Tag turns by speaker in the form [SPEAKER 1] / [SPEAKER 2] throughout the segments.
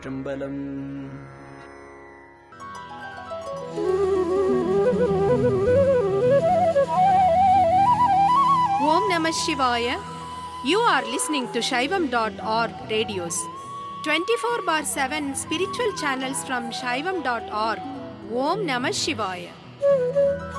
[SPEAKER 1] Thiruchitrambalam
[SPEAKER 2] Om Namah Shivaya. You are listening to Shaivam.org radios. 24 bar 7 spiritual channels from Shaivam.org. Om Namah Shivaya.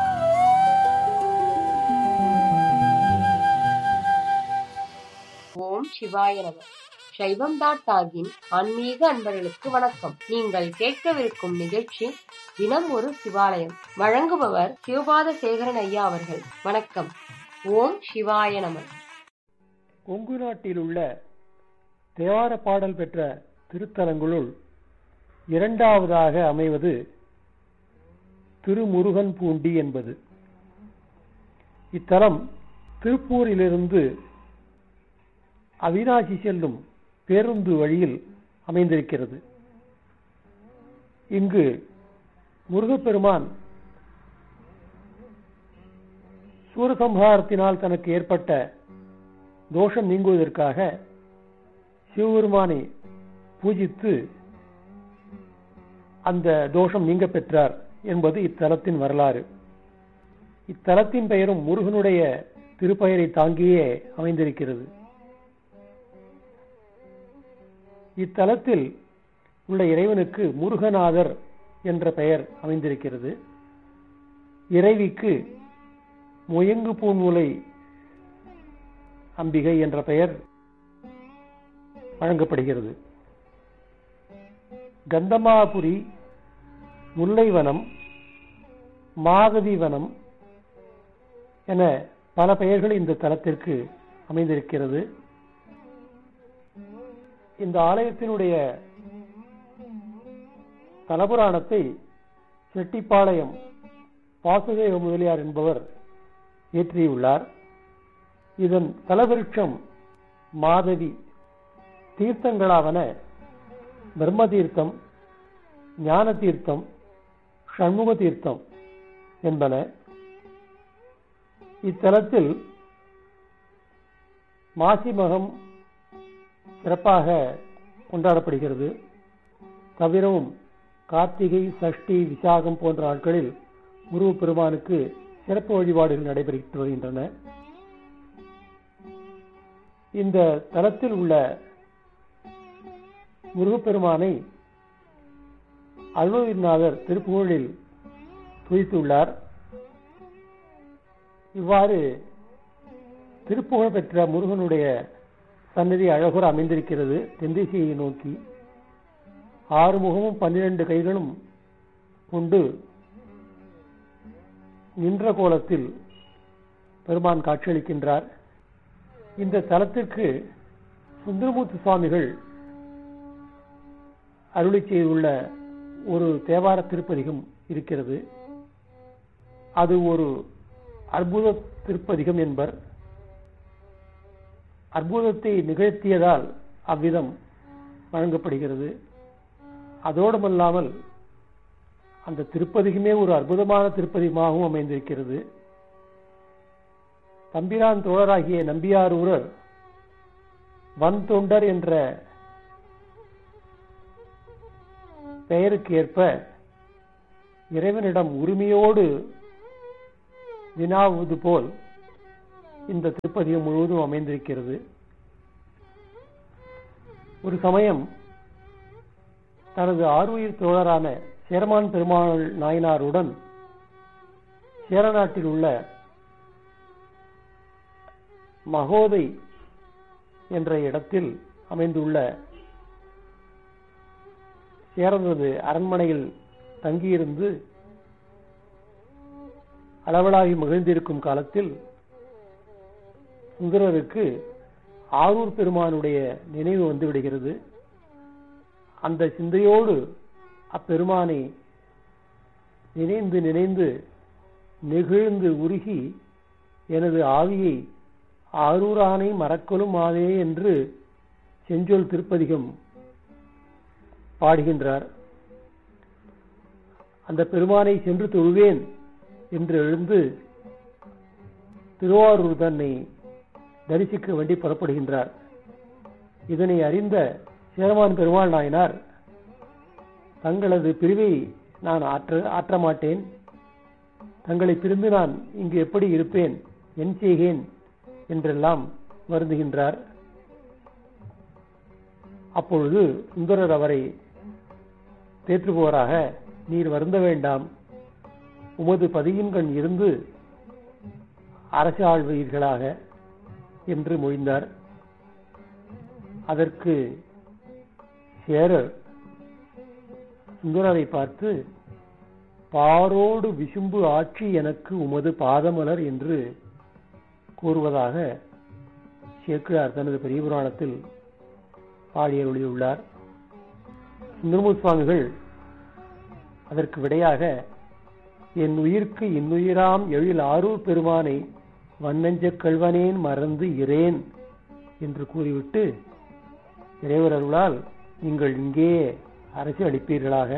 [SPEAKER 3] ஓம் சிவாய நம சைவம் dot டாகின் ஆன்மீக அன்பர்களுக்கு வணக்கம் நீங்கள் கேட்கவிருக்கும் நிகழ்ச்சி தினம் ஒரு சிவாலயம் வழங்குபவர் சிவபாத சேகரன் ஐயா அவர்கள் வணக்கம் ஓம் சிவாய நம
[SPEAKER 4] கொங்கு நாட்டில் உள்ள தேவார பாடல் பெற்ற திருத்தலங்களுள் இரண்டாவதாக அமைவது திருமுருகன் பூண்டி என்பது இத்தலம் திருப்பூரிலிருந்து அவினாசி செல்லும் பேருந்து வழியில் அமைந்திருக்கிறது இங்கு முருகப்பெருமான் சூரசம்ஹாரத்தினால் தனக்கு ஏற்பட்ட தோஷம் நீங்குவதற்காக சிவபெருமானை பூஜித்து அந்த தோஷம் நீங்க பெற்றார் என்பது இத்தலத்தின் வரலாறு இத்தலத்தின் பெயரும் முருகனுடைய திருப்பெயரை தாங்கியே அமைந்திருக்கிறது இத்தலத்தில் உள்ள இறைவனுக்கு முருகநாதர் என்ற பெயர் அமைந்திருக்கிறது இறைவிக்கு முயங்கு பூன்முலை அம்பிகை என்ற பெயர் வழங்கப்படுகிறது கந்தமாபுரி முல்லைவனம் மாகவி வனம் என பல பெயர்கள் இந்த தலத்திற்கு அமைந்திருக்கிறது இந்த ஆலயத்தினுடைய தலபுராணத்தை செட்டிப்பாளையம் வாசுதேவ முதலியார் என்பவர் இயற்றியுள்ளார் இதன் தலவிருட்சம் மாதவி தீர்த்தங்களாவன பிரம்ம தீர்த்தம் ஞான தீர்த்தம் சண்முக தீர்த்தம் என்பன இத்தலத்தில் மாசிமகம் சிறப்பாக கொண்டாடப்படுகிறது தவிரவும் கார்த்திகை சஷ்டி விசாகம் போன்ற நாட்களில் முருகப்பெருமானுக்கு சிறப்பு வழிபாடுகள் நடைபெற்று வருகின்றன இந்த தலத்தில் உள்ள முருகப்பெருமானை அருள்நாதர் திருப்புகழில் துதித்துள்ளார் இவ்வாறு திருப்புகழ் பெற்ற முருகனுடைய சன்னதி அழகுற அமைந்திருக்கிறது தென்திசையை நோக்கி ஆறு முகமும் பன்னிரண்டு கைகளும் கொண்டு நின்ற கோலத்தில் பெருமான் காட்சியளிக்கின்றார் இந்த தலத்திற்கு சுந்தரமூர்த்தி சுவாமிகள் அருளி செய்துள்ள ஒரு தேவார திருப்பதிகம் இருக்கிறது அது ஒரு அற்புத திருப்பதிகம் என்பர் அற்புதத்தை நிகழ்த்தியதால் அவ்விதம் வழங்கப்படுகிறது அதோடுமல்லாமல் அந்த திருப்பதிகமே ஒரு அற்புதமான திருப்பதிகமாகவும் அமைந்திருக்கிறது தம்பிரான் தோழராகிய நம்பியாரூரர் வன் தொண்டர் என்ற பெயருக்கு ஏற்ப இறைவனிடம் உரிமையோடு வினாவுவது போல் இந்த திருப்பதிகம் முழுவதும் அமைந்திருக்கிறது ஒரு சமயம் தனது ஆறுயிர் தோழரான சேரமான் பெருமாள் நாயனாருடன் சேரநாட்டில் உள்ள மகோதை என்ற இடத்தில் அமைந்துள்ள சேரனது அரண்மனையில் தங்கியிருந்து அளவலாகி மகிழ்ந்திருக்கும் காலத்தில் சுந்தரருக்கு ஆரூர் பெருமானுடைய நினைவு வந்து விடுகிறது அந்த சிந்தையோடு அப்பெருமானை நினைந்து நினைந்து நெகிழ்ந்து உருகி எனது ஆவியை ஆரூரானை மறக்கலும் ஆவே என்று செஞ்சொல் திருப்பதிகம் பாடுகின்றார் அந்த பெருமானை சென்று தொழுவேன் என்று எழுந்து திருவாரூர் தன்னை தரிசிக்க வேண்டி புறப்படுகின்றார் இதனை அறிந்த சேரமான் பெருமாள் நாயனார் தங்களது பிரிவை நான் ஆற்ற ஆற்ற மாட்டேன் தங்களை பிரிந்து நான் இங்கு எப்படி இருப்பேன் என் செய்கேன் என்றெல்லாம் வருந்துகின்றார் அப்பொழுது சுந்தரர் அவரை தேற்றுபவராக நீர் வருந்த வேண்டாம் உமது பதியின் கண் இருந்து அரசு ஆழ்வீர்களாக என்று மொழிந்தார் அதற்கு சேரர் சுந்தரரை பார்த்து பாரோடு விசும்பு ஆட்சி எனக்கு உமது பாதமலர் என்று கூறுவதாக சேக்கிழார் தனது பெரிய புராணத்தில் பாடியருளியுள்ளார் சுந்தரமூர் சுவாமிகள் அதற்கு விடையாக என் உயிர்க்கு இன்னுயிராம் எழில் ஆரூர் பெருமானை வண்ணஞ்ச கல்வனேன் மறந்து இரேன் என்று கூறிவிட்டு இறைவர் அருளால் நீங்கள் இங்கே அரசு அளிப்பீர்களாக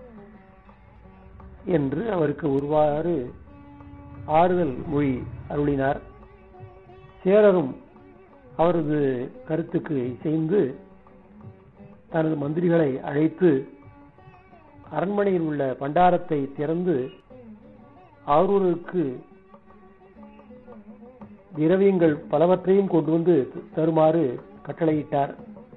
[SPEAKER 4] என்று அவருக்கு ஒருவாறு ஆறுதல் மொழி அருளினார் சேரரும் அவரது கருத்துக்கு இசைந்து தனது மந்திரிகளை அழைத்து அரண்மனையில் உள்ள பண்டாரத்தை திறந்து ஆரூருக்கு திரவியங்கள் பலவற்றையும் கொண்டு வந்து தருமாறு கட்டளையிட்டார்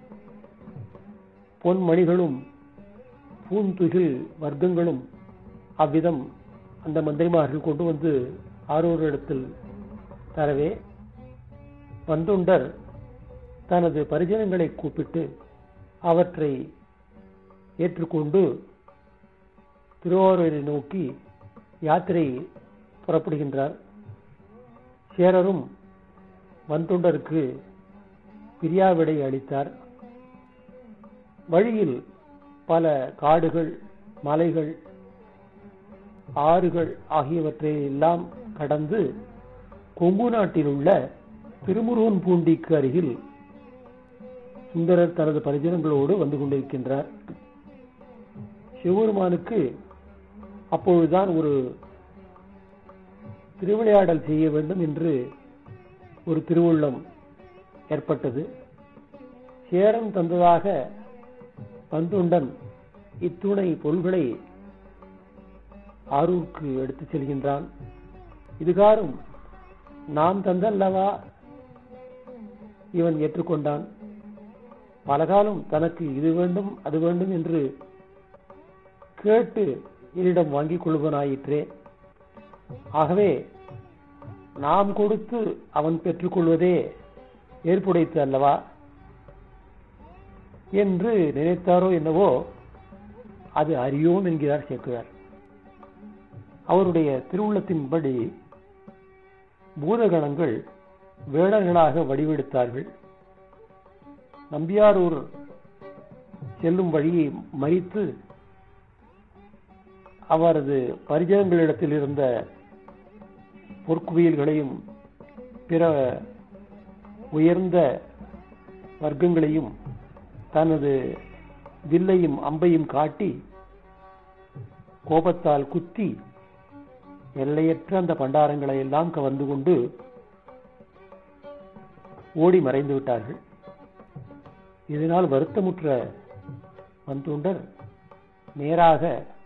[SPEAKER 4] பொன்மணிகளும் பூந்துகில் வர்க்கங்களும் அவ்விதம் அந்த மந்திரிமார்கள் கொண்டு வந்து ஆரூர் இடத்தில் தரவே வந்துண்டர் தனது பரிஜனங்களை கூப்பிட்டு அவற்றை ஏற்றுக்கொண்டு திருவாரூரை நோக்கி யாத்திரை புறப்படுகின்றார் சேரரும் வன்தொண்டருக்கு பிரியாவிடை அளித்தார் வழியில் பல காடுகள் மலைகள் ஆறுகள் ஆகியவற்றை எல்லாம் கடந்து கொங்கு நாட்டில் உள்ள திருமுருகன் பூண்டிக்கு அருகில் சுந்தரர் தனது பரிஜனங்களோடு வந்து கொண்டிருக்கின்றார் சிவபெருமானுக்கு அப்பொழுதுதான் ஒரு திருவிளையாடல் செய்ய வேண்டும் என்று ஒரு திருவுள்ளம் ஏற்பட்டது சேரன் தந்ததாக பந்துண்டன் இத்துணை பொருள்களை ஆரூருக்கு எடுத்துச் செல்கின்றான் இதுகாரும் நாம் தந்தல்லவா இவன் ஏற்றுக்கொண்டான் பலகாலம் தனக்கு இது வேண்டும் அது வேண்டும் என்று கேட்டு என்னிடம் வாங்கிக் கொள்வனாயிற்றே ஆகவே நாம் கொடுத்து அவன் பெற்றுக்கொள்வதே ஏற்புடைத்து அல்லவா என்று நினைத்தாரோ என்னவோ அது அறியோம் என்கிறார் சேக்குவார் அவருடைய திருவுள்ளத்தின்படி பூதகணங்கள் வேடர்களாக வடிவெடுத்தார்கள் நம்பியாரூர் செல்லும் வழியை மறித்து அவரது பரிஜனங்களிடத்தில் இருந்த பொற்குவியல்களையும் பிற உயர்ந்த வர்க்கங்களையும் தனது வில்லையும் அம்பையும் காட்டி கோபத்தால் குத்தி எல்லையற்ற அந்த பண்டாரங்களை எல்லாம் கவர்ந்து கொண்டு ஓடி மறைந்து விட்டார்கள் இதனால் வருத்தமுற்ற வந்தோண்டர் நேராக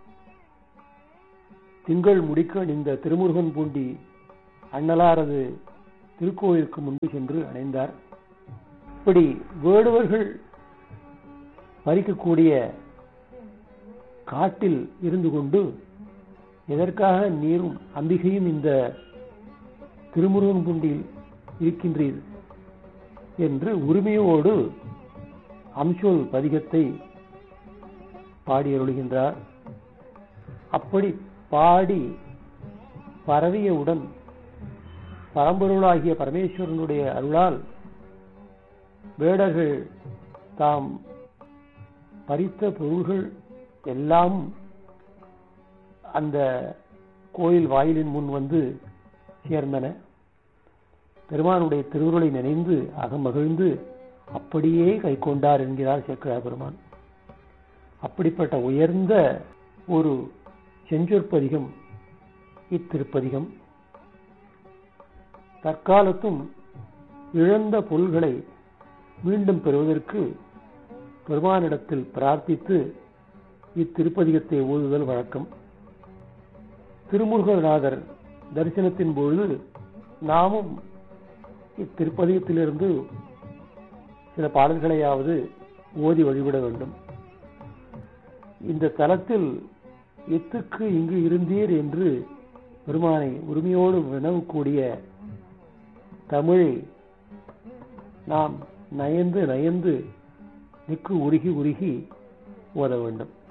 [SPEAKER 4] திங்கள் முடிக்க அணிந்த திருமுருகன் பூண்டி அண்ணலாரது திருக்கோயிலுக்கு முன்பு சென்று அணைந்தார் இப்படி வேடுவர்கள் பறிக்கக்கூடிய காட்டில் இருந்து கொண்டு எதற்காக நீரும் அம்பிகையும் இந்த திருமுருகன் குண்டில் இருக்கின்றீர் என்று உரிமையோடு அம்சோல் பதிகத்தை பாடியருளுகின்றார் அப்படி பாடி பரவியவுடன் பரம்பொருளாகிய பரமேஸ்வரனுடைய அருளால் வேடர்கள் தாம் பறித்த பொருள்கள் எல்லாம் அந்த கோயில் வாயிலின் முன் வந்து சேர்ந்தன பெருமானுடைய திருவுருளை நினைந்து அகமகிழ்ந்து அப்படியே கை கொண்டார் என்கிறார் சேக்கிழார் பெருமான் அப்படிப்பட்ட உயர்ந்த ஒரு செஞ்சொற்பதிகம் இத்திருப்பதிகம் தற்காலத்தும் இழந்த பொருள்களை மீண்டும் பெறுவதற்கு பெருமானிடத்தில் பிரார்த்தித்து இத்திருப்பதிகத்தை ஓதுதல் வழக்கம் திருமுருகநாதர் தரிசனத்தின் பொழுது நாமும் இத்திருப்பதிகத்திலிருந்து சில பாடல்களையாவது ஓதி வழிபட வேண்டும் இந்த தலத்தில் எத்துக்கு இங்கு இருந்தீர் என்று பெருமானை உரிமையோடு வினவக்கூடிய தமிழை நாம் நயந்து நயந்து நிற்கு உருகி உருகி ஓத வேண்டும்